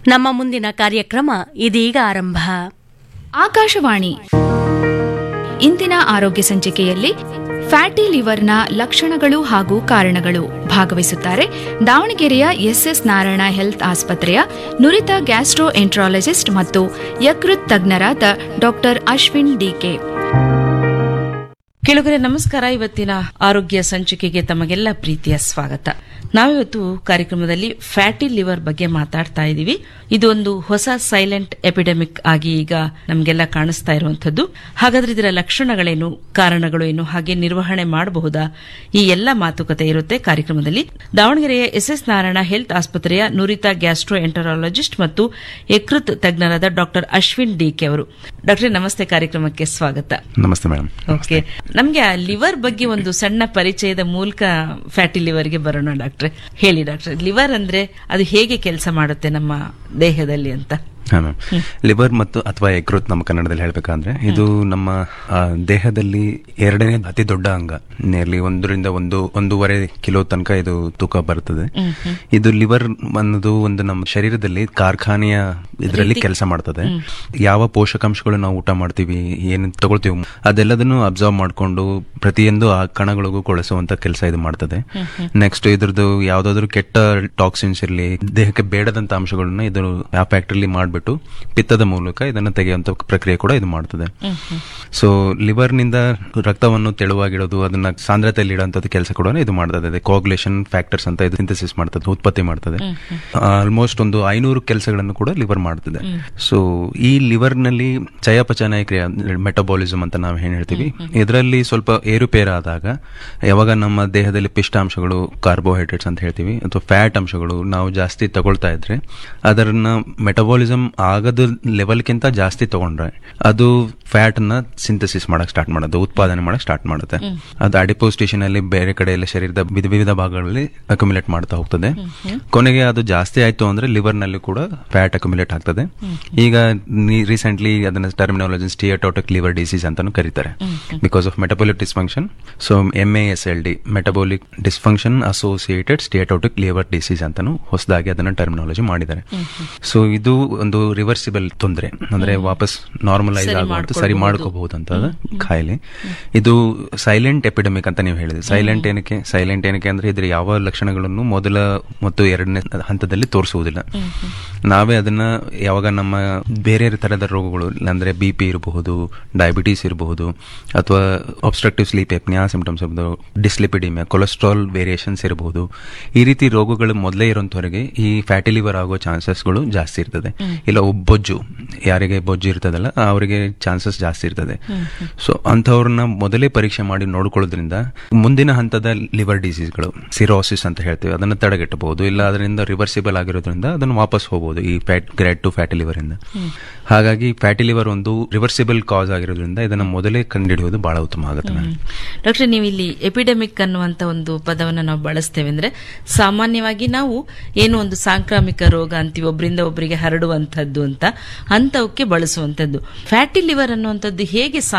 ನಮ್ಮ ಮುಂದಿನ ಕಾರ್ಯಕ್ರಮ ಇದೀಗ ಆರಂಭ ಆಕಾಶವಾಣಿ ಇಂದಿನ ಆರೋಗ್ಯ ಸಂಚಿಕೆಯಲ್ಲಿ ಫ್ಯಾಟಿ ಲಿವರ್ನ ಲಕ್ಷಣಗಳು ಹಾಗೂ ಕಾರಣಗಳು ಭಾಗವಹಿಸುತ್ತಾರೆ ದಾವಣಗೆರೆಯ ಎಸ್ಎಸ್ ನಾರಾಯಣ ಹೆಲ್ತ್ ಆಸ್ಪತ್ರೆಯ ನುರಿತ ಗ್ಯಾಸ್ಟ್ರೋ ಎಂಟ್ರಾಲಜಿಸ್ಟ್ ಮತ್ತು ಯಕೃತ್ ತಜ್ಞರಾದ ಡಾಕ್ಟರ್ ಅಶ್ವಿನ್ ಡಿಕೆ ಕೆಳಗರೆ ನಮಸ್ಕಾರ ಇವತ್ತಿನ ಆರೋಗ್ಯ ಸಂಚಿಕೆಗೆ ತಮಗೆಲ್ಲ ಪ್ರೀತಿಯ ಸ್ವಾಗತ ನಾವಿವತ್ತು ಕಾರ್ಯಕ್ರಮದಲ್ಲಿ ಫ್ಯಾಟಿ ಲಿವರ್ ಬಗ್ಗೆ ಮಾತಾಡ್ತಾ ಇದ್ದೀವಿ ಇದು ಒಂದು ಹೊಸ ಸೈಲೆಂಟ್ ಎಪಿಡೆಮಿಕ್ ಆಗಿ ಈಗ ನಮಗೆಲ್ಲ ಕಾಣಿಸ್ತಾ ಇರುವಂತದ್ದು ಹಾಗಾದ್ರೆ ಇದರ ಲಕ್ಷಣಗಳೇನು ಕಾರಣಗಳು ಏನು ಹಾಗೆ ನಿರ್ವಹಣೆ ಮಾಡಬಹುದಾ ಈ ಎಲ್ಲ ಮಾತುಕತೆ ಇರುತ್ತೆ ಕಾರ್ಯಕ್ರಮದಲ್ಲಿ ದಾವಣಗೆರೆಯ ಎಸ್ ಎಸ್ ನಾರಾಯಣ ಹೆಲ್ತ್ ಆಸ್ಪತ್ರೆಯ ನುರಿತ ಗ್ಯಾಸ್ಟ್ರೋ ಎಂಟರಾಲಜಿಸ್ಟ್ ಮತ್ತು ಯಕೃತ್ ತಜ್ಞರಾದ ಡಾಕ್ಟರ್ ಅಶ್ವಿನ್ ಡಿಕೆ ಅವರು ಡಾಕ್ಟರ್ ನಮಸ್ತೆ ಕಾರ್ಯಕ್ರಮಕ್ಕೆ ಸ್ವಾಗತ ನಮಸ್ತೆ ಮೇಡಮ್ ಓಕೆ ನಮ್ಗೆ ಆ ಲಿವರ್ ಬಗ್ಗೆ ಒಂದು ಸಣ್ಣ ಪರಿಚಯದ ಮೂಲಕ ಫ್ಯಾಟಿ ಲಿವರ್ಗೆ ಬರೋಣ ಡಾಕ್ಟ್ರೆ ಹೇಳಿ ಡಾಕ್ಟ್ರೆ ಲಿವರ್ ಅಂದ್ರೆ ಅದು ಹೇಗೆ ಕೆಲಸ ಮಾಡುತ್ತೆ ನಮ್ಮ ದೇಹದಲ್ಲಿ ಅಂತ ಹಾ ಮ್ಯಾಮ್ ಲಿವರ್ ಮತ್ತು ಅಥವಾ ಯಕೃತ್ ನಮ್ಮ ಕನ್ನಡದಲ್ಲಿ ಹೇಳ್ಬೇಕಂದ್ರೆ ಇದು ನಮ್ಮ ಆ, ದೇಹದಲ್ಲಿ ಎರಡನೇ ಅತಿ ದೊಡ್ಡ ಅಂಗ ನಿಯರ್ಲಿ ಒಂದರಿಂದ ಒಂದು ಒಂದೂವರೆ ಕಿಲೋ ತನಕ ಇದು ತೂಕ ಬರ್ತದೆ ಇದು ಲಿವರ್ ಅನ್ನೋದು ಒಂದು ನಮ್ಮ ಶರೀರದಲ್ಲಿ ಕಾರ್ಖಾನೆಯ ಇದರಲ್ಲಿ ಕೆಲಸ ಮಾಡ್ತದೆ ಯಾವ ಪೋಷಕಾಂಶಗಳು ನಾವು ಊಟ ಮಾಡ್ತೀವಿ ಏನು ತಗೊಳ್ತೀವಿ ಅದೆಲ್ಲದನ್ನು ಅಬ್ಸರ್ವ್ ಮಾಡ್ಕೊಂಡು ಪ್ರತಿಯೊಂದು ಆ ಕಣಗಳಿಗೂ ಕೊಳಿಸುವಂತ ಕೆಲಸ ಇದು ಮಾಡ್ತದೆ ನೆಕ್ಸ್ಟ್ ಇದ್ರದ್ದು ಯಾವ್ದಾದ್ರು ಕೆಟ್ಟ ಟಾಕ್ಸಿನ್ಸ್ ಇರಲಿ ದೇಹಕ್ಕೆ ಬೇಡದಂತ ಅಂಶಗಳನ್ನ ಇದು ಆ ಫ್ಯಾಕ್ಟ್ರಿಲಿ ಮಾಡ್ಬಿಟ್ಟು ಪಿತ್ತದ ಮೂಲಕ ಇದನ್ನ ತೆಗೆಯುವಂತ ಪ್ರಕ್ರಿಯೆ ಕೂಡ ಇದು ಮಾಡ್ತದೆ ಸೊ ಲಿವರ್ ನಿಂದ ರಕ್ತವನ್ನು ತೆಳುವಾಗಿಡೋದು ಅದನ್ನ ಸಾಂದ್ರತೆಯಲ್ಲಿ ಇಡುವಂತದ್ದು ಕೆಲಸ ಕೂಡ ಇದು ಮಾಡ್ತದೆ ಕೋಗ್ಯುಲೇಷನ್ ಫ್ಯಾಕ್ಟರ್ಸ್ ಅಂತ ಇದು ಸಿಂಥಸಿಸ್ ಮಾಡ್ತದೆ ಉತ್ಪತ್ತಿ ಮಾಡ್ತದೆ ಆಲ್ಮೋಸ್ಟ್ ಒಂದು ಐನೂರು ಕೆಲಸಗಳನ್ನು ಕೂಡ ಲಿವರ್ ಮಾಡ್ತದೆ ಸೊ ಈ ಲಿವರ್ ನಲ್ಲಿ ಚಯಾಪಚಯ ಕ್ರಿಯೆ ಮೆಟಬಾಲಿಸಮ್ ಅಂತ ನಾವು ಏನ್ ಹೇಳ್ತೀವಿ ಇದರಲ್ಲಿ ಸ್ವಲ್ಪ ಏರುಪೇರಾದಾಗ ಯಾವಾಗ ನಮ್ಮ ದೇಹದಲ್ಲಿ ಪಿಷ್ಟಾಂಶಗಳು ಕಾರ್ಬೋಹೈಡ್ರೇಟ್ಸ್ ಅಂತ ಹೇಳ್ತೀವಿ ಅಥವಾ ಫ್ಯಾಟ್ ಅಂಶಗಳು ನಾವು ಜಾಸ್ತಿ ತಗೊಳ್ತಾ ಇದ್ರೆ ಅದನ್ನ ಮೆಟಬಾಲಿಸಮ್ ಆಗದ ಲೆವೆಲ್ಗಿಂತ ಜಾಸ್ತಿ ತಗೊಂಡ್ರೆ ಅದು ಫ್ಯಾಟ್ ನ ಸಿಂಥಸಿಸ್ ಮಾಡಕ್ ಸ್ಟಾರ್ಟ್ ಮಾಡೋದು ಉತ್ಪಾದನೆ ಮಾಡಕ್ ಸ್ಟಾರ್ಟ್ ಮಾಡುತ್ತೆ ಅದು ಅಡಿಪೋಸ್ ಸ್ಟೇಷನ್ ಅಲ್ಲಿ ಬೇರೆ ಕಡೆ ಎಲ್ಲ ಶರೀರದ ವಿಧ ವಿವಿಧ ಭಾಗಗಳಲ್ಲಿ ಅಕ್ಯುಮುಲೇಟ್ ಮಾಡ್ತಾ ಹೋಗ್ತದೆ ಕೊನೆಗೆ ಅದು ಜಾಸ್ತಿ ಆಯ್ತು ಅಂದ್ರೆ ಲಿವರ್ ನಲ್ಲಿ ಕೂಡ ಫ್ಯಾಟ್ ಅಕ್ಯುಮುಲೇಟ್ ಆಗ್ತದೆ ಈಗ ರೀಸೆಂಟ್ಲಿ ಅದನ್ನ ಟರ್ಮಿನಾಲಜಿ ಸ್ಟಿಯಟೋಟಿಕ್ ಲಿವರ್ ಡಿಸೀಸ್ ಅಂತಾನು ಕರೀತಾರೆ because of metabolic dysfunction so M S L D metabolic dysfunction associated steatotic liver disease ಅಂತಾನು ಹೊಸದಾಗಿ ಅದನ್ನ ಟರ್ಮಿನಾಲಜಿ ಮಾಡಿದ್ದಾರೆ ಸೊ ಇದು ಒಂದು ರಿವರ್ಸಿಬಲ್ ತೊಂದರೆ ಅಂದ್ರೆ ವಾಪಸ್ ನಾರ್ಮಲೈಸ್ ಆಗುವಂತ ಸರಿ ಮಾಡ್ಕೋಬಹುದಂತ ಕಾಯಿಲೆ ಇದು ಸೈಲೆಂಟ್ ಎಪಿಡೆಮಿಕ್ ಅಂತ ನೀವು ಹೇಳಿದ್ರಿ ಸೈಲೆಂಟ್ ಏನಕ್ಕೆ ಸೈಲೆಂಟ್ ಏನಕ್ಕೆ ಅಂದ್ರೆ ಇದ್ರ ಯಾವ ಲಕ್ಷಣಗಳನ್ನು ಮೊದಲ ಮತ್ತು ಎರಡನೇ ಹಂತದಲ್ಲಿ ತೋರಿಸುವುದಿಲ್ಲ ನಾವೇ ಅದನ್ನ ಯಾವಾಗ ನಮ್ಮ ಬೇರೆ ತರಹದ ರೋಗಗಳು ಅಂದ್ರೆ ಬಿ ಪಿ ಇರಬಹುದು ಡಯಾಬಿಟೀಸ್ ಇರಬಹುದು ಅಥವಾ ಒಬ್ಸ್ಟ್ರಕ್ಟಿವ್ ಸ್ಲೀಪ್ ಎಪ್ನಿಯಾ ಸಿಂಪ್ಟಮ್ಸ್ ಇರಬಹುದು ಡಿಸ್ಲಿಪಿಡಿಮಿಯಾ ಕೊಲೆಸ್ಟ್ರಾಲ್ ವೇರಿಯೇಷನ್ಸ್ ಇರಬಹುದು ಈ ರೀತಿ ರೋಗಗಳು ಮೊದಲೇ ಇರೋಂಥವರೆಗೆ ಈ ಫ್ಯಾಟಿ ಲಿವರ್ ಆಗೋ ಚಾನ್ಸಸ್ಗಳು ಜಾಸ್ತಿ ಇರ್ತದೆ ಇಲ್ಲ ಬೊಜ್ಜು ಯಾರಿಗೆ ಬೊಜ್ಜು ಇರ್ತದಲ್ಲ ಅವರಿಗೆ ಚಾನ್ಸಸ್ ಜಾಸ್ತಿ ಇರ್ತದೆ ಸೊ ಅಂಥವ್ರನ್ನ ಮೊದಲೇ ಪರೀಕ್ಷೆ ಮಾಡಿ ನೋಡ್ಕೊಳ್ಳೋದ್ರಿಂದ ಮುಂದಿನ ಹಂತದ ಲಿವರ್ ಡಿಸೀಸ್ಗಳು ಸಿರೋಸಿಸ್ ಅಂತ ಹೇಳ್ತೀವಿ ಅದನ್ನು ತಡೆಗಟ್ಟಬಹುದು ಇಲ್ಲ ಅದರಿಂದ ರಿವರ್ಸಿಬಲ್ ಆಗಿರೋದ್ರಿಂದ ಅದನ್ನು ವಾಪಸ್ ಹೋಗಬಹುದು ಈ fat grade two fatty liver ಇಂದ ಹಾಗಾಗಿ ಫ್ಯಾಟಿ ಲಿವರ್ ಒಂದು ರಿವರ್ಸಿಬಲ್ ಕಾಸ್ ಆಗಿರೋದ್ರಿಂದ ಇದನ್ನ ಮೊದಲೇ ಕಂಡುಹಿಡಿಯೋದು ಬಹಳ ಉತ್ತಮ ಆಗುತ್ತೆ ಮ್ಯಾಮ್ ಡಾಕ್ಟರ್ ನೀವು ಇಲ್ಲಿ ಎಪಿಡೆಮಿಕ್ ಅನ್ನುವಂತ ಒಂದು ಪದವನ್ನು ನಾವು ಬಳಸ್ತೇವೆ ಅಂದ್ರೆ ಸಾಮಾನ್ಯವಾಗಿ ನಾವು ಏನು ಒಂದು ಸಾಂಕ್ರಾಮಿಕ ರೋಗ ಅಂತೀವಿ ಒಬ್ಬರಿಂದ ಒಬ್ಬರಿಗೆ ಹರಡುವಂತದ್ದು ಅಂತ ಅಂತವಕ್ಕೆ ಬಳಸುವಂತದ್ದು ಫ್ಯಾಟಿ ಲಿವರ್ ಅನ್ನುವಂಥದ್ದು ಹೇಗೆ